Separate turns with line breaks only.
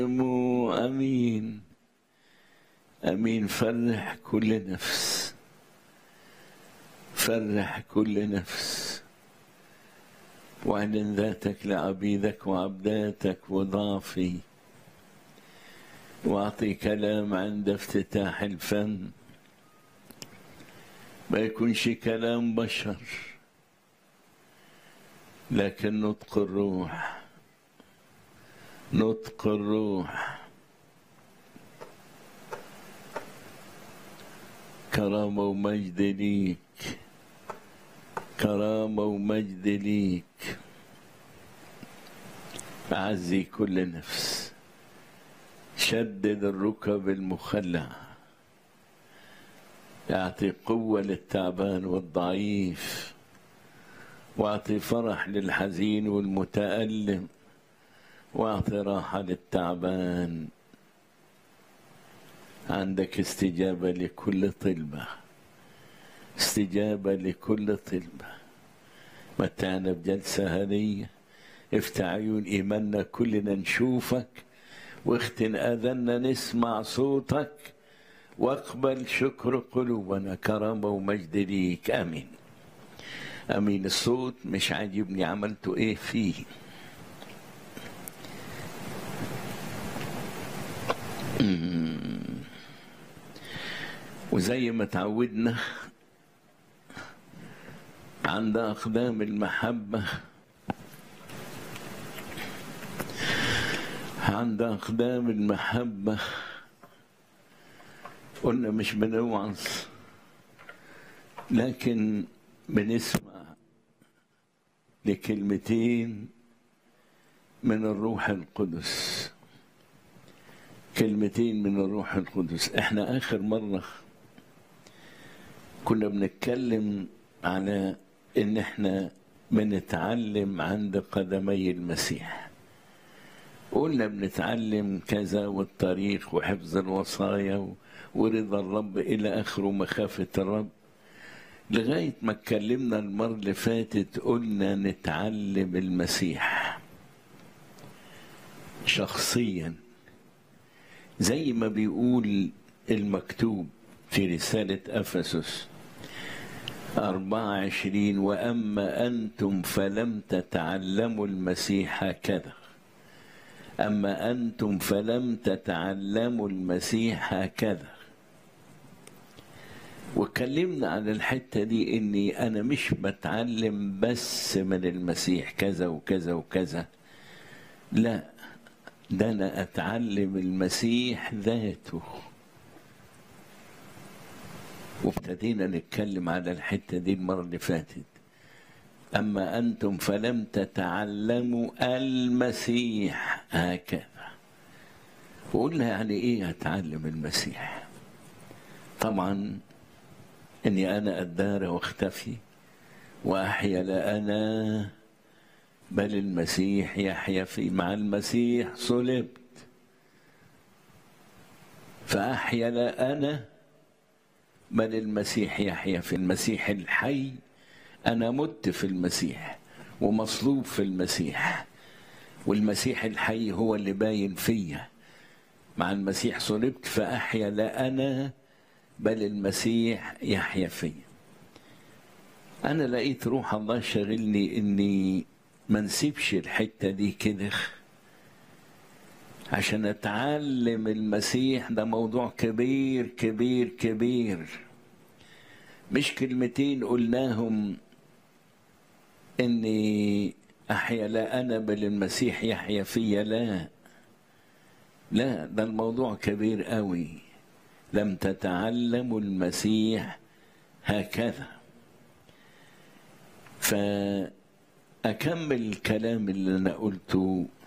امين امين فرح كل نفس فرح كل نفس واعلن ذاتك لعبيدك وعبداتك وضعفي واعطي كلام عند افتتاح الفم ما يكونش كلام بشر لكن نطق الروح نطق الروح كرامة ومجد ليك كرامة ومجد ليك أعزي كل نفس شدد الركب المخلعة اعطي قوة للتعبان والضعيف واعطي فرح للحزين والمتألم واعطي راحة للتعبان عندك استجابة لكل طلبة استجابة لكل طلبة متعنا بجلسة هنية افتح عيون إيماننا كلنا نشوفك واختن آذنا نسمع صوتك واقبل شكر قلوبنا كرامة ومجد ليك آمين امين الصوت مش عاجبني عملته ايه فيه وزي ما تعودنا عند اقدام المحبه عند اقدام المحبه قلنا مش بنوعظ لكن بنسمع لكلمتين من الروح القدس كلمتين من الروح القدس احنا اخر مره كنا بنتكلم على ان احنا بنتعلم عند قدمي المسيح قلنا بنتعلم كذا والطريق وحفظ الوصايا ورضا الرب الى اخره مخافه الرب لغاية ما اتكلمنا المرة اللي فاتت قلنا نتعلم المسيح شخصيا زي ما بيقول المكتوب في رسالة أفسس أربعة عشرين وأما أنتم فلم تتعلموا المسيح هكذا أما أنتم فلم تتعلموا المسيح هكذا واتكلمنا عن الحتة دي إني أنا مش بتعلم بس من المسيح كذا وكذا وكذا لا ده أنا أتعلم المسيح ذاته وابتدينا نتكلم على الحتة دي المرة اللي فاتت أما أنتم فلم تتعلموا المسيح هكذا وقلنا يعني إيه أتعلم المسيح طبعا اني انا ادار واختفي واحيا لا انا بل المسيح يحيا في مع المسيح صلبت فاحيا لا انا بل المسيح يحيا في المسيح الحي انا مت في المسيح ومصلوب في المسيح والمسيح الحي هو اللي باين فيا مع المسيح صلبت فاحيا لا انا بل المسيح يحيا فيا انا لقيت روح الله شاغلني اني ما نسيبش الحته دي كده عشان اتعلم المسيح ده موضوع كبير كبير كبير مش كلمتين قلناهم اني احيا لا انا بل المسيح يحيا فيا لا لا ده الموضوع كبير قوي لم تتعلموا المسيح هكذا فأكمل الكلام اللي أنا قلته